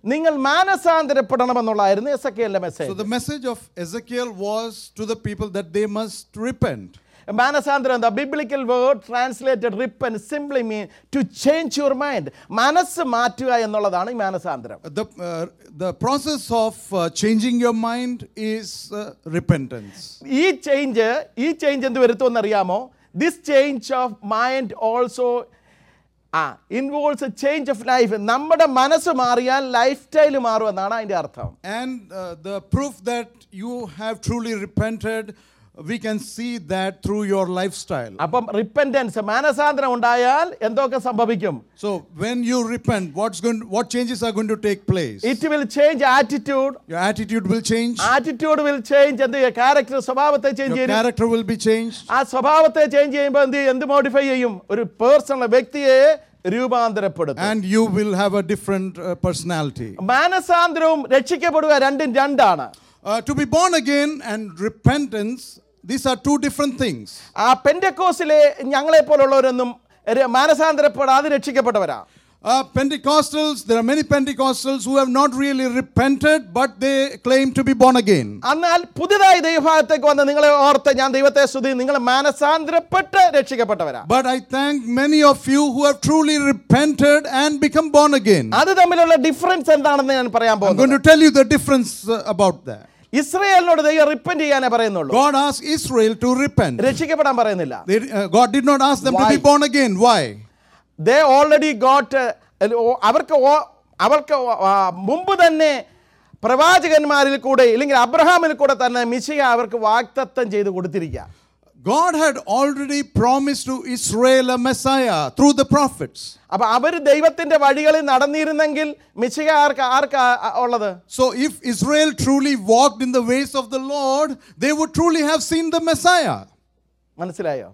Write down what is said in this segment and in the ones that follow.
നിങ്ങൾ മാനസാന്തരപ്പെടണമെന്നുള്ളതായിരുന്നു എസ് എ So message the message of Ezekiel was to the people that they must repent. മാനസാന്തരം എന്താ biblical word translated repent simply mean to change your mind മനസ്സ് മാറ്റുക എന്നുള്ളതാണ് ഈ മാനസാന്തരം The, uh, the process of uh, changing your mind is uh, repentance. ഈ change ഈ change എന്ത് വരുത്തുമെന്ന് അറിയാമോ this change of mind also ആ involves a change of life നമ്മുടെ മനസ്സ് മാറിയാൽ ലൈഫ് സ്റ്റൈൽ മാറും എന്നാണ് അതിൻ്റെ അർത്ഥം And uh, the proof that you have truly repented, we can see that through your lifestyle. അപ്പം റിപ്പൻറ്റൻസ് മാനസാന്തരം ഉണ്ടായാൽ എന്തൊക്കെ സംഭവിക്കും So when you repent, what's going, what changes are going to take place? It will change attitude Your attitude will change. Attitude will change എന്ത് character സ്വഭാവത്തെ change Your ചെയ്യും character will be changed. ആ സ്വഭാവത്തെ change ചെയ്യുമ്പോൾ എന്ത് ചെയ്യും? എന്ത് modify ചെയ്യും ഒരു പേഴ്സണൽ വ്യക്തിയെ രൂപാന്തരപ്പെടുത്തും And you will have a different uh, personality. മാനസാന്തരവും രക്ഷിക്കപ്പെടുക രണ്ടും രണ്ടാണ് Uh, to be born again and repentance, these are two different things. ആ പെൻഡക്കോസിലെ ഞങ്ങളെ പോലുള്ളവരൊന്നും ര- മാനസാന്തരപ്പെടാതെ രക്ഷിക്കപ്പെട്ടവരാ Uh, Pentecostals, there are many Pentecostals who have not really repented, but they claim to be born again. എന്നാൽ പുതിയതായി ദൈവഭാഗത്തേക്ക് വന്ന് നിങ്ങളെ ഓർത്ത് ഞാൻ ദൈവത്തെ സ്തുതി നിങ്ങൾ മാനസാന്തരപ്പെട്ട് രക്ഷിക്കപ്പെട്ടവരാ But I thank many of you who have truly repented and become born again. അത് തമ്മിലുള്ള ഡിഫറൻസ് എന്താണെന്ന് ഞാൻ പറയാൻ I'm going പോകുന്നു to tell you the difference uh, about that. ഇസ്രയേലിനോട് ദൈവം റിപ്പന്റ് ചെയ്യാനേ പറയുന്നുള്ളൂ God asked Israel to repent. രക്ഷിക്കപ്പെടാൻ പറയുന്നില്ല They, uh, God did not ask them to Why? be born again. Why? They already got അവർക്ക് ഓ- അവർക്ക് ഓ- ആ, മുമ്പ് തന്നെ പ്രവാചകന്മാരിൽ കൂടെ ഇല്ലെങ്കിൽ അബ്രഹാമിൽ കൂടെ തന്നെ മിശിക അവർക്ക് വാക്തത്വം ചെയ്ത് കൊടുത്തിരിക്കുക God had already promised to Israel a Messiah through the prophets. അപ്പൊ അവർ ദൈവത്തിന്റെ വഴികളിൽ നടന്നിരുന്നെങ്കിൽ മിശിക ആർക്ക് ആർക്കാ ഉള്ളത് So, if Israel truly walked in the ways of the Lord, they would truly have seen the Messiah. മനസ്സിലായോ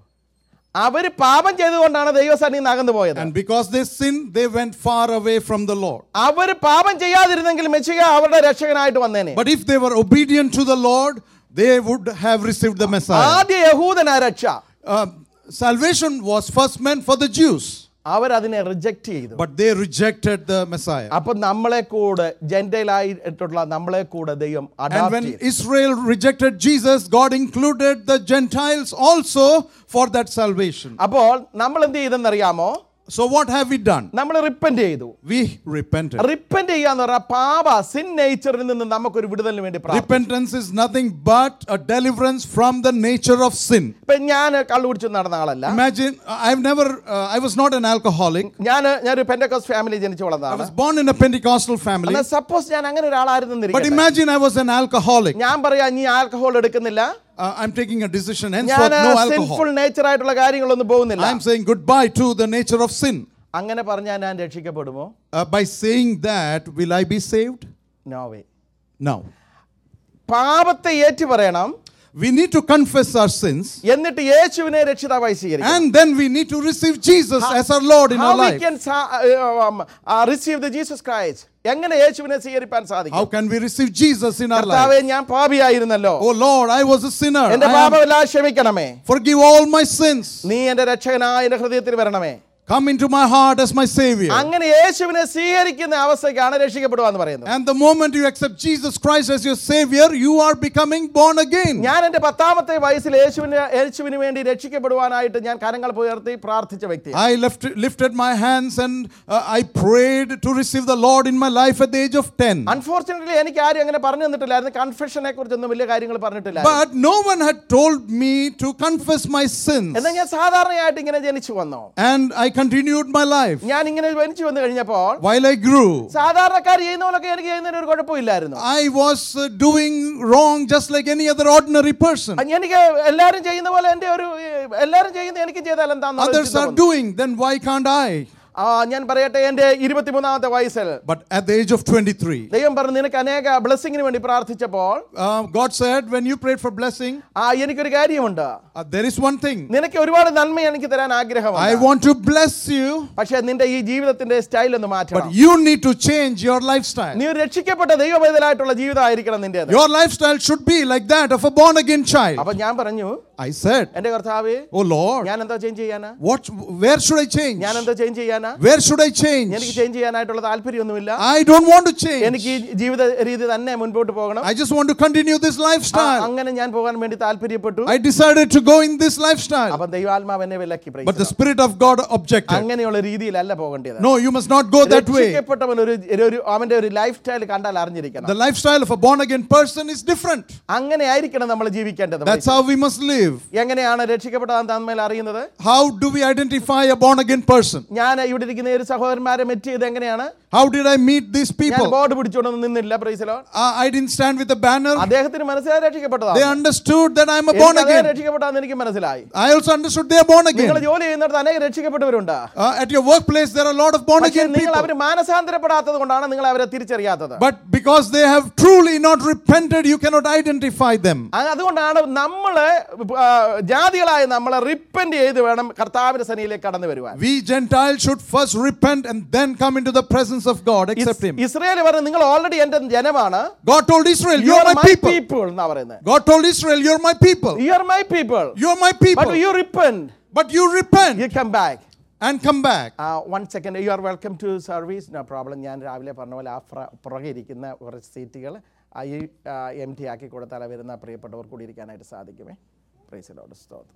അവർ പാപം ചെയ്തുകൊണ്ടാണ് ദൈവസന്നിധി അകന്നു പോയത് And because they sinned, they went far away from the Lord. അവർ പാപം ചെയ്യാതിരുന്നെങ്കിൽ മെച്ചിക അവരുടെ രക്ഷകനായിട്ട് വന്നേനെ But if they were obedient to the Lord, they would have received the Messiah. ആദ്യ യഹൂദന രക്ഷ Uh, salvation was first meant for the Jews, അവരതിനെ reject ചെയ്തു but they rejected the Messiah. അപ്പൊ നമ്മളെ കൂടെ ജെന്റൈലായിട്ടുള്ള നമ്മളെ കൂടെ ദൈവം And അഡാപ്റ്റ് when ചെയ്തു Israel rejected Jesus, God included the Gentiles also for that salvation. അപ്പോൾ നമ്മൾ എന്ത് ചെയ്തെന്നറിയാമോ So, what have we done? നമ്മൾ റിപ്പന്റ് ചെയ്തു We repented. റിപ്പന്റ് ചെയ്യാന്ന് പറഞ്ഞാൽ പാപ സിൻ നേച്ചറിൽ നിന്ന് നമുക്കൊരു വിടുതലിന് വേണ്ടി പ്രാർത്ഥിക്കും Repentance is nothing but a deliverance from the nature of sin. ഇപ്പൊ ഞാൻ കള്ളു കുടിച്ച് നടന്ന ആളല്ല Imagine, I've never, uh, I was not an alcoholic. ഞാൻ ഞാനൊരു പെൻഡക്കോസ് ഫാമിലി ജനിച്ചു I വളർന്നതാണ് was born in a Pentecostal family. എന്നാൽ സപ്പോസ് ഞാൻ അങ്ങനെ But ഒരാളായിരുന്നിരിക്കട്ടെ imagine I was an alcoholic. ഞാൻ പറയാ നീ ആൽക്കഹോൾ എടുക്കുന്നില്ല Uh, I'm taking a decision, ഞാൻ henceforth, no sinful alcohol. Nature ആയിട്ടുള്ള കാര്യങ്ങളൊന്നും പോകുന്നില്ല I'm saying goodbye to the nature of sin. അങ്ങനെ പറഞ്ഞാൽ ഞാൻ രക്ഷിക്കപ്പെടുമോ Uh, by saying that, will I be saved? No way No. പാപത്തെ ഏറ്റു പറയണം We need to confess our sins. എന്നിട്ട് യേശുവിനെ രക്ഷിതാവായി സ്വീകരിക്കണം And then we need to receive Jesus as our Lord in How our we life. can sa- uh, um, uh, receive the Jesus Christ? എങ്ങനെ യേശുവിനെ സ്വീകരിപ്പാൻ How സാധിക്കും can we receive Jesus in our life? കർത്താവെ ഞാൻ പാപിയായിരുന്നല്ലോ Oh Lord, I was a sinner. എന്റെ I am- പാപമെല്ലാം ക്ഷമിക്കണമേ forgive all my sins. നീ എന്റെ രക്ഷകനായ എന്റെ ഹൃദയത്തിൽ വരണമേ Come into my heart as my Savior. അങ്ങനെ യേശുവിനെ സ്വീകരിക്കുന്ന അവസ്ഥയ്ക്കാണ് രക്ഷിക്കപ്പെടുക എന്ന് പറയുന്നത് And the moment you accept Jesus Christ as your Savior, you are becoming born again. ഞാൻ എന്റെ പത്താമത്തെ വയസ്സിൽ യേശുവിന് യേശുവിന് വേണ്ടി രക്ഷിക്കപ്പെടുവാനായിട്ട് ഞാൻ കരങ്ങൾ ഉയർത്തി പ്രാർത്ഥിച്ച വ്യക്തി I left, lifted my hands and uh, I prayed to receive the Lord in my life at the age of 10. Unfortunately എനിക്ക് ആരും അങ്ങനെ പറഞ്ഞു തന്നിട്ടില്ലായിരുന്നു കൺഫെഷനെ കുറിച്ചൊന്നും വലിയ കാര്യങ്ങൾ പറഞ്ഞിട്ടില്ല But no one had told me to confess my sins. എന്നാൽ ഞാൻ സാധാരണയായിട്ട് ഇങ്ങനെ ജനിച്ചു വന്നു And I continued my life. ഞാൻ ഇങ്ങനെ ജനിച്ചു വന്നു കഴിഞ്ഞപ്പോൾ While I grew, സാധാരണക്കാർ ചെയ്യുന്ന പോലൊക്കെ എനിക്ക് ചെയ്യുന്നതിന് ഒരു കുഴപ്പമില്ലായിരുന്നു I was uh, doing wrong just like any other ordinary person. അ- എനിക്ക് എല്ലാവരും ചെയ്യുന്ന പോലെ എൻ്റെ ഒരു ഏഹ്, എല്ലാവരും ചെയ്യുന്ന എനിക്ക് ചെയ്താൽ Others are എന്താന്ന് doing, then why can't I? ആ ഞാൻ പറയട്ടെ എൻ്റെ ഇരുപത്തിമൂന്നാമത്തെ വയസ്സിൽ But at the age of 23, ദൈവം പറഞ്ഞു നിനക്ക് അനേക ബ്ലെസ്സിങ്ങിന് വേണ്ടി പ്രാർത്ഥിച്ചപ്പോൾ uh, God said, when you prayed for blessing, ആ എനിക്കൊരു കാര്യമുണ്ട് uh, there is one thing. നിനക്ക് ഒരുപാട് നന്മ എനിക്ക് തരാൻ I ആഗ്രഹമുണ്ട് want to bless you, പക്ഷെ നിന്റെ ഈ ജീവിതത്തിന്റെ സ്റ്റൈൽ ഒന്ന് but മാറ്റണം you need to change your lifestyle. നീ ഒരു രക്ഷിക്കപ്പെട്ട ദൈവവേദനായിട്ടുള്ള ജീവിതമായിരിക്കണം നിന്റേത് Your lifestyle should be like that of a born again child. അപ്പൊ ഞാൻ പറഞ്ഞു I said, എന്റെ കർത്താവേ Oh Lord, ഞാൻ എന്താ ചേഞ്ച് ചെയ്യാനാ what, where should I change? ഞാൻ എന്താ ചേഞ്ച് ചെയ്യാനാ Where should I change? എനിക്ക് ചേഞ്ച് ചെയ്യാനായിട്ടുള്ള താല്പര്യമൊന്നുമില്ല I don't want to change. എനിക്ക് ഈ ജീവിത രീതി തന്നെ മുൻപോട്ട് പോകണം I just want to continue this ആ, lifestyle. അങ്ങനെ ഞാൻ പോകാൻ വേണ്ടി താല്പര്യപ്പെട്ടു I decided to go in this lifestyle. അപ്പൊ ദൈവാത്മാവ് എന്നെ വിലക്കി praise But the the Lord. Spirit of God objected. അങ്ങനെയുള്ള രീതിയിലല്ല പോകേണ്ടത് No, you must not go that way. രക്ഷിക്കപ്പെട്ടവൻ ഒരു ഒരു അവന്റെ ഒരു ലൈഫ് സ്റ്റൈൽ കണ്ടാൽ അറിഞ്ഞിരിക്കണം The lifestyle of a born again person is different. അങ്ങനെ ആയിരിക്കണം നമ്മൾ ജീവിക്കേണ്ടത് That's how we must live. എങ്ങനെയാണ് രക്ഷിക്കപ്പെട്ടതാൻ തന്മേൽ അറിയുന്നത് How do we identify a born again person? ഞാൻ ഇവിടെ ഇരിക്കുന്ന ഒരു സഹോദരന്മാരെ മെറ്റ് ചെയ്ത് എങ്ങനെയാണ് How did I meet these ഞാൻ people? ബോർഡ് പിടിച്ചോണ്ടൊന്നും നിന്നില്ല പ്രൈസലോ Uh, I didn't stand with a banner. അദ്ദേഹത്തിന് മനസ്സിലായി They രക്ഷിക്കപ്പെട്ടതാണ് understood that I'm a born എനിക്ക് അദ്ദേഹം again. രക്ഷിക്കപ്പെട്ടാന്ന് എനിക്ക് മനസ്സിലായി I also understood they are born നിങ്ങൾ again. ജോലി ചെയ്യുന്നിടത്ത് അനേകം രക്ഷിക്കപ്പെട്ടവരുണ്ട് Uh, at your workplace, there are a lot of born പക്ഷേ again നിങ്ങൾ people. അവർ മാനസാന്തരപ്പെടാത്തത് കൊണ്ടാണ് നിങ്ങൾ അവരെ തിരിച്ചറിയാത്തത് But because they have truly not repented, you cannot identify them. ആ, അതുകൊണ്ടാണ് നമ്മള് ആ, ജാതികളായ നമ്മളെ റിപ്പന്റ് ചെയ്ത് വേണം കർത്താവിന്റെ സനിയിലേക്ക് കടന്നു വരുവാൻ We Gentiles should first repent and then come into the presence of God, accept Him. Israel പറഞ്ഞു നിങ്ങൾ ഓൾറെഡി എന്റെ ജനമാണ് God told Israel, you You're are my my people. People എന്നാ പറയുന്നത് God told Israel, You're my people. You are my people You're my but people. You repent But you repent you come back and come back. One second you are welcome to service no problem ഞാൻ രാവിലെ പറഞ്ഞ പോലെ ആ ഫ്ര- പുറകെ ഇരിക്കുന്ന കുറച്ച് സീറ്റുകൾ ഈ എം ടി ആക്കി കൊടുത്താൽ വരുന്ന പ്രിയപ്പെട്ടവർ കൂടി ഇരിക്കാനായിട്ട് സാധിക്കുമേ പ്രൈസിലോട് സ്തോത്രം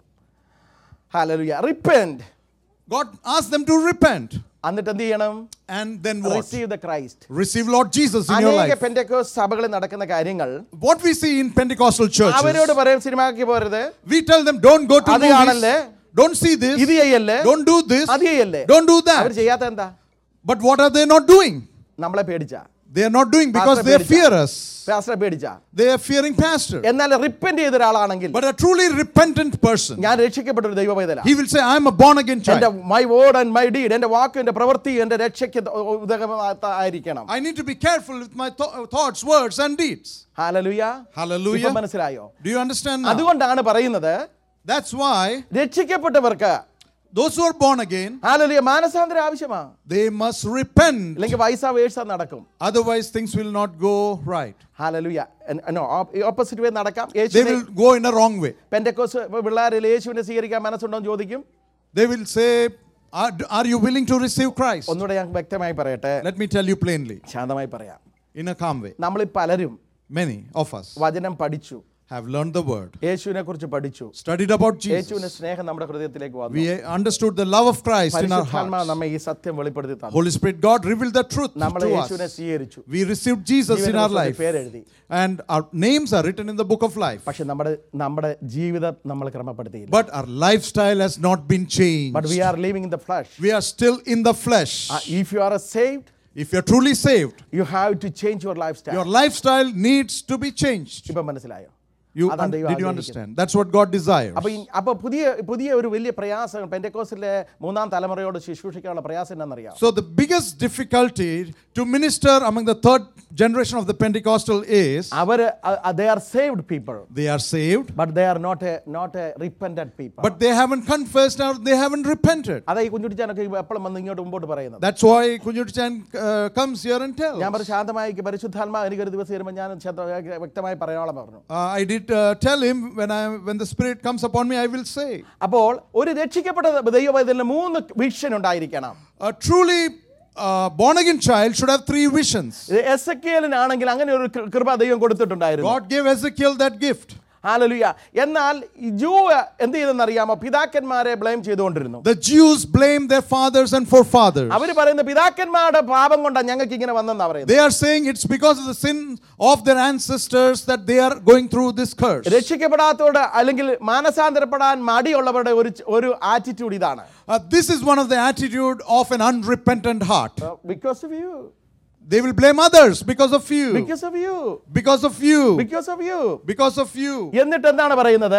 hallelujah repent God asked them to repent. എന്നിട്ട് എന്ത് ചെയ്യണം And then what? Receive the Christ Receive Lord Jesus in your അനേക life. പെന്റക്കോസ് സഭകളിൽ നടക്കുന്ന കാര്യങ്ങൾ What we see in Pentecostal അവരോട് churches, പറയും സിനിമാക്കി പോരുത് we tell them, Don't go to അത് movies. കാണല്ലേ? Don't see ഇത് this. ചെയ്യല്ലേ Don't do this. അത് ചെയ്യല്ലേ Don't do അവർ that. ചെയ്യാത്ത എന്താ But what are they not doing? നമ്മളെ പേടിച്ച They are not doing because Pastor they പേടിച്ച. fear us. പാസ്റ്ററെ പേടിച്ച They are fearing pastor. എന്നാൽ റിപ്പന്റ് ചെയ്ത ഒരാളാണെങ്കിൽ But a truly repentant person, ഞാൻ രക്ഷിക്കപ്പെട്ട ഒരു ദൈവ പൈതല he will say, I'm a born again എന്റെ child. My word and my deed എന്റെ വാക്ക് എന്റെ പ്രവൃത്തി എന്റെ രക്ഷയ്ക്ക് ഉദകമായിരിക്കണം I need to be careful with my th- thoughts, words, and deeds. Hallelujah Hallelujah. മനസ്സിലായോ Do you understand now? അതുകൊണ്ടാണ് പറയുന്നത് That's why രക്ഷിക്കപ്പെട്ടവർക്ക് those who are born again, ഹാലലുയ മാനസാന്തരം ആവശ്യമാ they must repent. അല്ലെങ്കിൽ വൈസ വേഴ്സ നടക്കും Otherwise, things will not go right. Hallelujah opposite way നടക്കാം They യേശുവിനെ will go in a wrong way. Pentecost പിള്ളേരിൽ യേശുവിനെ സ്വീകരിക്കാൻ മനസ്സുണ്ടോ എന്ന് ചോദിക്കും They will say, Are, are you willing to receive Christ? ഒന്നുകൂടെ ഞാൻ വ്യക്തമായി പറയട്ടെ Let me tell you plainly, ശാന്തമായി പറയാം in a calm way. നമ്മൾ പലരും Many of us വചനം പഠിച്ചു have learned the word, യേശുവിനെ കുറിച്ച് പഠിച്ചു studied about യേശുവിന്റെ Jesus. സ്നേഹം നമ്മുടെ ഹൃദയത്തിലേക്ക് വന്നു We understood the love of Christ in our പരിശുദ്ധാത്മാവ് hearts. നമ്മെ ഈ സത്യം വെളിപ്പെടുത്തി തന്നു Holy Spirit, God revealed the truth നമ്മൾ to യേശുവിനെ us. സ്വീകരിച്ചു We received Jesus in our ജീവന്റെ life, പേരെഴുതി and our names are written in the book of life. പക്ഷെ നമ്മുടെ നമ്മുടെ ജീവിതം നമ്മൾ ക്രമപ്പെടുത്തിയില്ല But our lifestyle has not been but we changed. Are living in the flesh We are still in the flesh. If you are saved If you're truly saved, you have to change your lifestyle your lifestyle needs to be changed. ഇപ്പൊ മനസ്സിലായോ You, അതാണ് un- ദൈവം did you ആഗ്രഹിക്കുന്നത്. understand? That's what God desires. അപ്പൊ ഈ- അപ്പൊ പുതിയ പുതിയ ഒരു വലിയ പ്രയാസം പെൻറ്റക്കോസിലെ മൂന്നാം തലമുറയോട് ശുശ്രൂഷിക്കാനുള്ള പ്രയാസം എന്താണെന്നറിയാം So the biggest difficulty to minister among the third generation of the Pentecostal is അവര് they are saved people they are saved, but they are not a not a repented people but they haven't confessed or they haven't repented. അതാ ഈ കുഞ്ഞുട്ടിച്ചാനൊക്കെ എപ്പോഴും വന്ന് ഇങ്ങോട്ട് മുമ്പോട്ട് പറയുന്നത് That's why Kunjutichan uh, comes here and tells. ഞാൻ പറഞ്ഞു ശാന്തമായി പരിശുദ്ധാത്മാ എനിക്ക് ഒരു ദിവസം വരുമ്പോൾ ഞാൻ ശാന്ത- വ്യക്തമായി പറയാനുള്ള പറഞ്ഞു Uh, I did uh, tell him when I when the Spirit comes upon me, I will say. അപ്പോൾ ഒരു രക്ഷിക്കപ്പെട്ട ദൈവവൈദ്യന് മൂന്ന് വിഷൻ ഉണ്ടായിരിക്കണം A truly uh, born again child should have three visions. എസ് എ അങ്ങനെ ഒരു കൃ- കൃപ ദൈവം കൊടുത്തിട്ടുണ്ടായിരുന്നു God gave Ezekiel that gift. ഹാലലുയ എന്നാൽ ഈ ജൂ എന്ത് ചെയ്തെന്ന് അറിയാമോ പിതാക്കന്മാരെ ബ്ലെയിം ചെയ്തുകൊണ്ടിരുന്നു The Jews blamed their fathers and forefathers. അവർ പറയുന്ന പിതാക്കന്മാരുടെ പാപം കൊണ്ടാണ് ഞങ്ങൾക്ക് ഇങ്ങനെ വന്നെന്നാ പറയുന്നത് They are saying it's because of the sin of their ancestors that they are going through this curse. രക്ഷിക്കപ്പെടാത്തോട് അല്ലെങ്കിൽ മാനസാന്തരപ്പെടാൻ മടിയുള്ളവരുടെ ഒരു ച- ഒരു ആറ്റിറ്റ്യൂഡ് ഇതാണ് Uh, this is one of the attitude of an unrepentant heart. Because of you They will blame others because of you. Because of you Because of you. Because of you Because of you. എന്നിട്ട് എന്താണ് പറയുന്നത്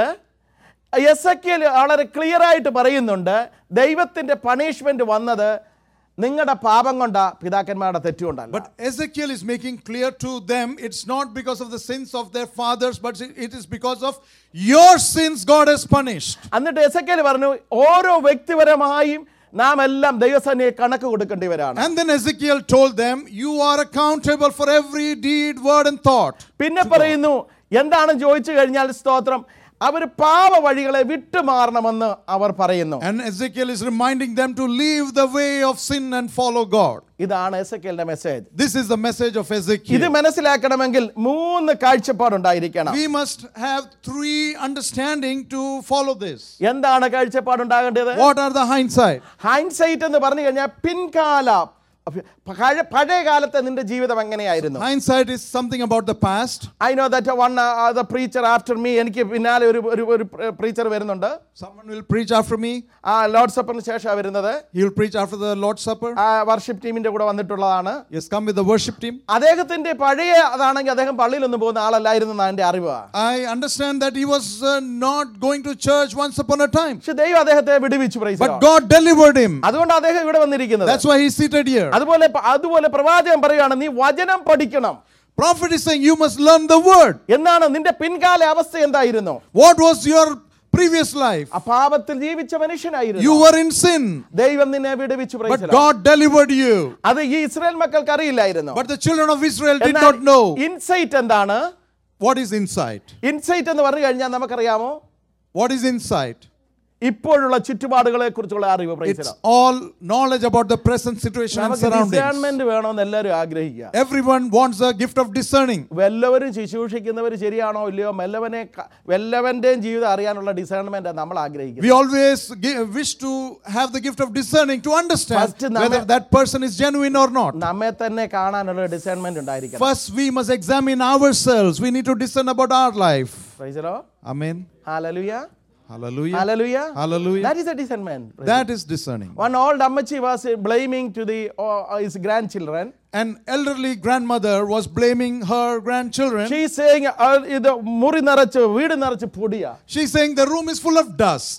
S എക്കിൽ വളരെ clear ആയിട്ട് പറയുന്നുണ്ട് ദൈവത്തിന്റെ punishment വന്നത് നിങ്ങളുടെ പാപം കൊണ്ടാ പിതാക്കന്മാരുടെ തെറ്റുകൊണ്ടല്ല But Ezekiel is making clear to them it's not because of the sins of their fathers, but it is because of your sins God has punished. എന്നിട്ട് എസ് എക്കിൽ പറഞ്ഞു ഓരോ വ്യക്തിപരമായും നാം എല്ലാം ദൈവസന്നിയെ കണക്ക് കൊടുക്കേണ്ടിവരാണ് And then Ezekiel told them, You are accountable for every deed, word, and thought. പിന്നെ പറയുന്നു എന്താണ് ചോദിച്ചു കഴിഞ്ഞാൽ സ്തോത്രം അവർ പാപ വഴികളെ വിട്ടുമാറണമെന്ന് അവർ പറയുന്നു And Ezekiel is reminding them to leave the way of sin and follow God. ഇതാണ് എസക്കേലിന്റെ message This is the message of ഇത് Ezekiel. മനസ്സിലാക്കണമെങ്കിൽ മൂന്ന് കാഴ്ചപ്പാടുണ്ടായിരിക്കണം We must have three understanding to follow this. എന്താണ് കാഴ്ചപ്പാടുണ്ടാകേണ്ടത് What are the hindsight? Hindsight എന്ന് പറഞ്ഞു കഴിഞ്ഞാൽ പിൻകാല പഴ- പഴയ കാലത്തെ നിന്റെ ജീവിതം എങ്ങനെയായിരുന്നു Hindsight is something about the past. I know that one the preacher after me എനിക്ക് പിന്നാലെ ഒരു ഒരു ഒരു പ്രീച്ചർ വരുന്നുണ്ട് Someone will preach after me. ആ ലോഡ് സപ്പറിന് ശേഷമാണ് വരുന്നത് He will preach after the Lord's Supper. ആ വർഷിപ്പ് ടീമിന്റെ കൂടെ വന്നിട്ടുള്ളതാണ് He has come with the worship team. അദ്ദേഹത്തിന്റെ പഴയ അതാണെങ്കിൽ അദ്ദേഹം പള്ളിയിലൊന്നും പോകുന്ന ആളല്ലായിരുന്നു എന്നാണ് എൻ്റെ അറിവ് I understand that he was uh, not going to church once upon a time. പക്ഷെ ദൈവം അദ്ദേഹത്തെ വിടുവിച്ചു praise the But Lord. God delivered him. അതുകൊണ്ട് അദ്ദേഹം ഇവിടെ വന്നിരിക്കുന്നത് That's why he's seated here. അതുപോലെ അതുപോലെ പ്രവാചകൻ പറയുകയാണ് നീ വചനം പഠിക്കണം Prophet is saying you must learn the word. എന്നാണ് നിന്റെ പിൻകാല അവസ്ഥ എന്തായിരുന്നു What was your previous life? ആ പാപത്തിൽ ജീവിച്ച മനുഷ്യനായിരുന്നു You were in sin, ദൈവം നിന്നെ വിടുവിച്ചു praise but the Lord. God delivered you. അത് ഈ ഇസ്രായേൽ മക്കൾക്ക് അറിയില്ലായിരുന്നു But the children of Israel did not know. Insight എന്താണ് What is insight? ഇൻസൈറ്റ് എന്ന് പറഞ്ഞു കഴിഞ്ഞാൽ നമുക്കറിയാമോ What is insight? ഇപ്പോഴുള്ള ചുറ്റുപാടുകളെ കുറിച്ചുള്ള അറിവ് praise the It's Lord. all knowledge about the present situation and നമുക്ക് surroundings. ഡിസേൺമെന്റ് വേണമെന്ന് എല്ലാവരും ആഗ്രഹിക്കുക Everyone wants the gift of discerning. വല്ലവരും ശുശ്രൂഷിക്കുന്നവർ ശരിയാണോ ഇല്ലയോ വല്ലവനെ ക- വല്ലവന്റെയും ജീവിതം അറിയാനുള്ള ഡിസേൺമെന്റ് നമ്മൾ ആഗ്രഹിക്കുന്നത് We always gi- wish to have the gift of discerning to understand First നമ്മെ- whether that person is genuine or not. നമ്മെ തന്നെ കാണാനുള്ള ഡിസേൺമെന്റ് ഉണ്ടായിരിക്കണം First, we must examine ourselves. We need to discern about our life. Praise the Lord. Amen. Hallelujah. Hallelujah. Hallelujah. Hallelujah. That is a discernment. That is discerning. One old Ammachi was blaming to the uh, his grandchildren. An elderly grandmother was blaming her grandchildren. She is saying uh, ഇത് മുറി നിറച്ച് വീട് നിറച്ച് പൊടിയാ She's saying the room is full of dust.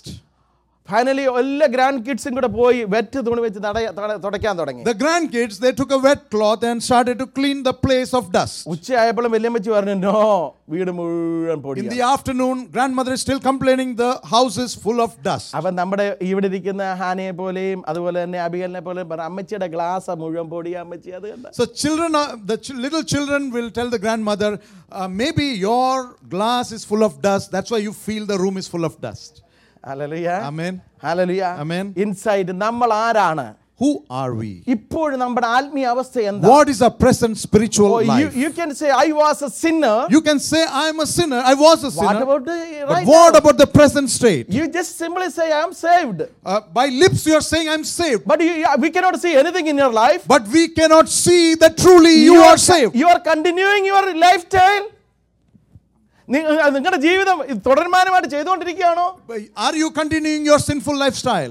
Finally എല്ലാ grand കിഡ്സും കൂടെ പോയി വെറ്റ് തുണി വെച്ച് തടയ- തട- തുടയ്ക്കാൻ തുടങ്ങി The grandkids, they took a wet cloth and started to clean the place of dust. ഉച്ചയായപ്പോഴും വല്യമ്മച്ചി പറഞ്ഞു നോ വീട് മുഴുവൻ In പൊടിയാ the afternoon, grandmother is still complaining the house is full of dust. അവൻ നമ്മുടെ ഇവിടെ ഇരിക്കുന്ന ഹാനയെ പോലെയും അതുപോലെ തന്നെ അബികലിനെ പോലെയും പറഞ്ഞു അമ്മച്ചിയുടെ ഗ്ലാസ് മുഴുവൻ പൊടിയാ അമ്മച്ചി അത് കണ്ട So children, are, the ch- little children will tell the grandmother, uh, maybe your glass is full of dust. That's why you feel the room is full of dust. Hallelujah Amen. Hallelujah Amen. Inside നമ്മൾ ആരാണ് Who are we? ഇപ്പോഴും നമ്മുടെ ആത്മീയ അവസ്ഥ എന്താ What is our present spiritual Oh, you, life? you can say I was a sinner. You can say, I am a sinner. I was a what sinner. about the But right what now? about the present state? You just simply say I am saved. Uh, by lips, you are saying, I'm saved. But you, yeah, we cannot see anything in your life. But we cannot see that truly you are saved. You are continuing your lifestyle. നിങ്ങളുടെ ജീവിതം ഇത് തുടർമാനമായിട്ട് ചെയ്തുകൊണ്ടിരിക്കുകയാണോ Are you continuing your sinful lifestyle?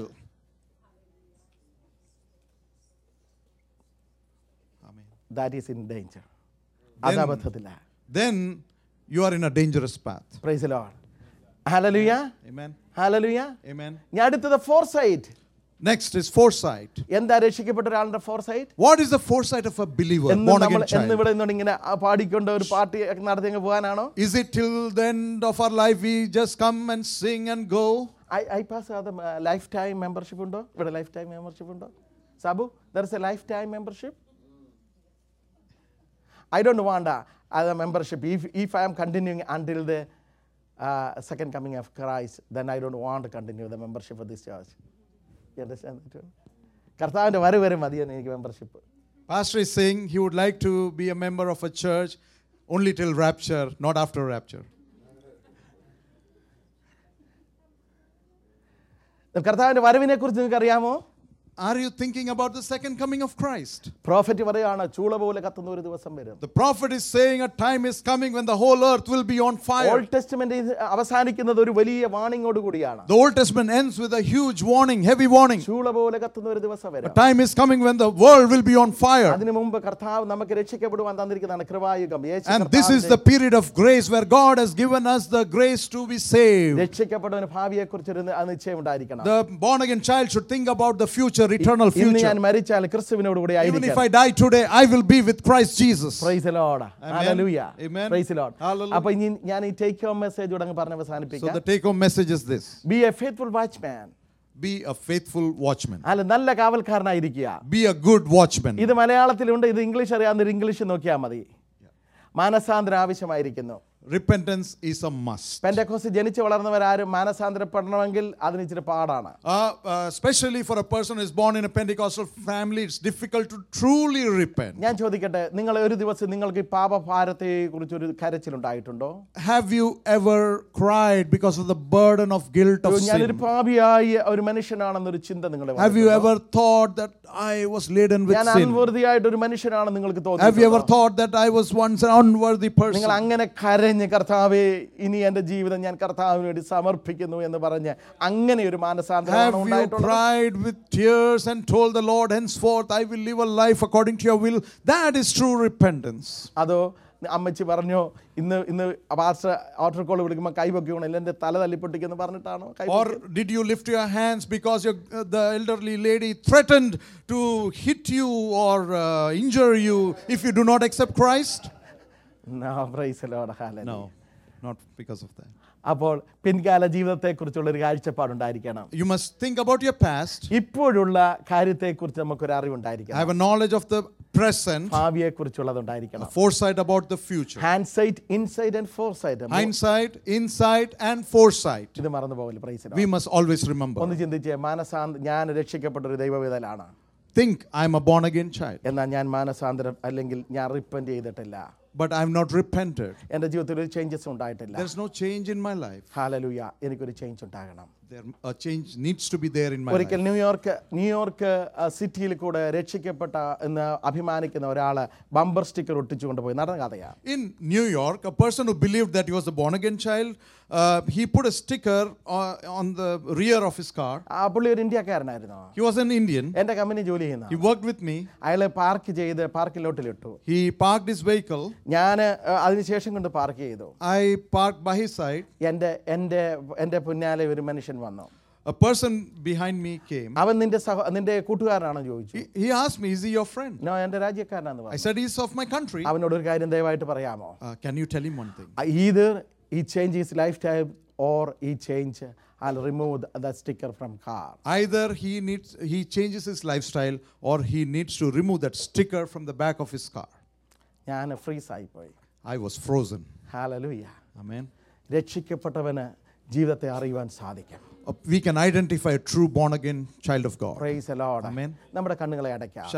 That is in danger അത് അബദ്ധത്തില്ല Then you are in a dangerous path. Praise Lord hallelujah Amen. Hallelujah Amen. ഞാൻ അടുത്തത് foresight Next is foresight. എന്താ രക്ഷിക്കപ്പെട്ട ഒരാളുടെ foresight What is the foresight of a believer, എന്ന് born നമ്മൾ again എന്ന് child? ഇവിടെ നിന്നുകൊണ്ട് ഇങ്ങനെ ആ പാടിക്കൊണ്ട് ഒരു പാർട്ടി നടത്തി അങ്ങ് പോകാനാണോ Is it till the end of our life we just come and sing and go? I I pass അത് ലൈഫ് ടൈം മെമ്പർഷിപ്പ് ഉണ്ടോ ഇവിടെ ലൈഫ് ടൈം മെമ്പർഷിപ്പ് ഉണ്ടോ Sabu there is a lifetime membership I don't want അത് membership if if I am continuing until the second coming of Christ then I don't want continue the membership of this church കർത്താവിൻ്റെ വരെ വരെ മതിയെന്ന് എനിക്ക് membership Pastor is saying he would like to be a member of a church only till rapture, not after rapture. കർത്താവിൻ്റെ വരവിനെ കുറിച്ച് നിങ്ങൾക്ക് അറിയാമോ Are you thinking about the second coming of Christ? Prophet പറയുകയാണ് ചൂള പോലെ കത്തുന്ന ഒരു ദിവസം വരും The prophet is saying a time is coming when the whole earth will be on fire. Old testament അവസാനിക്കുന്നത് ഒരു വലിയ വാണിങ്ങോട് കൂടിയാണ് The Old Testament ends with a huge warning, heavy warning. ചൂള പോലെ കത്തുന്ന ഒരു ദിവസം A വരും time is coming when the world will be on fire. അതിനു മുമ്പ് കർത്താവ് നമുക്ക് രക്ഷിക്കപ്പെടുവാൻ തന്നിരിക്കുന്നതാണ് കൃപായുഗം യേശു And this is the കർത്താവിന്റെ period of grace where God has given us the grace to be saved. രക്ഷിക്കപ്പെടുന്ന ഭാവിയെ കുറിച്ചൊരു നിശ്ചയം ഉണ്ടായിരിക്കണം The born again child should think about the future, eternal ഇന്ന് future. ഞാൻ മരിച്ചാൽ ക്രിസ്തുവിനോട് കൂടി Even if ആയിരിക്കും I die today, I will be with Christ Jesus. Praise Lord hallelujah Amen. Praise Lord Hallelujah. അപ്പൊ ഇനി ഞാൻ ഈ ടേക്ക് ഹോം മെസ്സേജ് ഉടങ്ങ് പറഞ്ഞ് So അവസാനിപ്പിക്കാം the take home message is this be a faithful watchman be a faithful watchman, അല്ല നല്ല കാവൽക്കാരനായിരിക്കുക be a good watchman. ഇത് മലയാളത്തിലുണ്ട് ഇത് ഇംഗ്ലീഷ് അറിയാവുന്ന ഇംഗ്ലീഷ് നോക്കിയാൽ മതി മാനസാന്തരം ആവശ്യമായിരിക്കുന്നു repentance is a must. Pentecost ജനിച്ച് വളർന്നവരാരും മാനസാന്തരപ്പെടണമെങ്കിൽ അതിന് ഇച്ചിരി പാടാണ് Uh, uh, especially for a person who is born in a Pentecostal family, it's difficult to truly repent. ഞാൻ ചോദിക്കട്ടെ നിങ്ങൾ ഒരു ദിവസം നിങ്ങൾക്ക് ഈ പാപഭാരത്തെ കുറിച്ച് ഒരു കരച്ചിലുണ്ടായിട്ടുണ്ടോ Have you ever cried because of the burden of guilt of ഞാനൊരു sin? പാപിയായി ഒരു മനുഷ്യനാണെന്നൊരു ചിന്ത നിങ്ങളെ Have you ever thought that I was laden with ഞാൻ sin? അൻവർതിയായിട്ട് ഒരു മനുഷ്യനാണ് നിങ്ങൾക്ക് Have you ever തോന്നുന്നത് thought that I was once an unworthy നിങ്ങൾ person? അങ്ങനെ കരഞ്ഞ് കർത്താവെ ഇനി എന്റെ ജീവിതം ഞാൻ കർത്താവിന് വേണ്ടി സമർപ്പിക്കുന്നു എന്ന് പറഞ്ഞ് അങ്ങനെ ഒരു മാനസാന്തരം Have you ഉണ്ടായിട്ടുള്ളത് cried with tears and told the Lord, henceforth I will live a life according to your will? That is true repentance. അതോ അമ്മച്ചി പറഞ്ഞോ ഇന്ന് ഇന്ന് പാസ്റ്റർ ഓട്ടർ കോൾ വിളിക്കുമ്പോൾ കൈവൊക്കെ വേണം എൻ്റെ തല തല്ലിപ്പൊട്ടിക്കെന്ന് പറഞ്ഞിട്ടാണോ കൈ Or did you lift your hands because your, uh, the elderly lady threatened to hit you or uh, injure you if you do not accept Christ? No, praise the Lord. Hallelujah. No, not because of that. അപ്പോൾ പിൻകാല ജീവിതത്തെക്കുറിച്ചുള്ള ഒരു കാഴ്ചപ്പാടുണ്ടായിരിക്കണം You must think about your past. ഇപ്പോഴുള്ള കാര്യത്തെക്കുറിച്ച് നമുക്കൊരു അറിവുണ്ടായിരിക്കണം Have a knowledge of the present, ഭാവിയെക്കുറിച്ചുള്ളതുണ്ടായിരിക്കണം foresight about the future. Hindsight insight and foresight Hindsight, insight, and foresight. ഇത് മറന്നു പോകല് praise We must always remember. ഒന്ന് ചിന്തിച്ച് മാനസാന്ത ഞാൻ രക്ഷിക്കപ്പെട്ട ഒരു ദൈവവിതലാണ് Think I'm a born again child, എന്നാൽ ഞാൻ മാനസാന്തരം അല്ലെങ്കിൽ ഞാൻ റിപ്പൻറ്റ് ചെയ്തിട്ടില്ല but I'm not repented. എൻ്റെ ജീവിതത്തിൽ ഒരു ചേഞ്ചസ് ഉണ്ടായിട്ടില്ല There's no change in my life. ഹാലലുയ എനിക്കൊരു ചേഞ്ച് ഉണ്ടാകണം There, a change needs to be there in my ഒരിക്കൽ life. ന്യൂയോർക്ക് ന്യൂയോർക്ക് ആ, സിറ്റിയിൽ കൂടെ രക്ഷിക്കപ്പെട്ട എന്ന് അഭിമാനിക്കുന്ന ഒരാൾ ബമ്പർ സ്റ്റിക്കർ ഒട്ടിച്ചുകൊണ്ട് പോയി നടന്ന കഥയാ In New York, a person who believed that he was a born again child, uh, he put a sticker on, on the rear of his car. ആ പുള്ളി ഒരു ഇന്ത്യക്കാരനായിരുന്നു He was an Indian. എൻ്റെ company ജോലി ചെയ്യുന്ന He worked with me. അയാൾ park ചെയ്ത് parking ലോട്ടിലിട്ടു He parked his vehicle. ഞാൻ അതിനുശേഷം കൊണ്ട് പാർക്ക് ചെയ്തു I parked by his side. എൻ്റെ എൻ്റെ എൻ്റെ പിന്നാലെ ഒരു മനുഷ്യൻ വന്നു A person behind me came. അവൻ നിന്റെ സഹ നിന്റെ കൂട്ടുകാരനാണോ ചോദിച്ചു He, he asked me, Is he your friend? No എൻ്റെ രാജ്യക്കാരനാന്ന് I പറഞ്ഞു said, He's of my country. അവനോട് ഒരു കാര്യം ദയവായിട്ട് പറയാമോ Uh, can you tell him one thing? either he change his lifestyle or he change I'll remove the, the sticker from car. Either he needs he changes his lifestyle or he needs to remove that sticker from the back of his car. ഞാൻ freeze ആയിപ്പോയി I was frozen. Hallelujah Amen. രക്ഷിക്കപ്പെട്ടവന് ജീവിതത്തെ അറിയുവാൻ സാധിക്കും Uh, We can identify a true born again child of God. Praise Lord Amen. നമ്മുടെ കണ്ണുകളെ അടയ്ക്കാം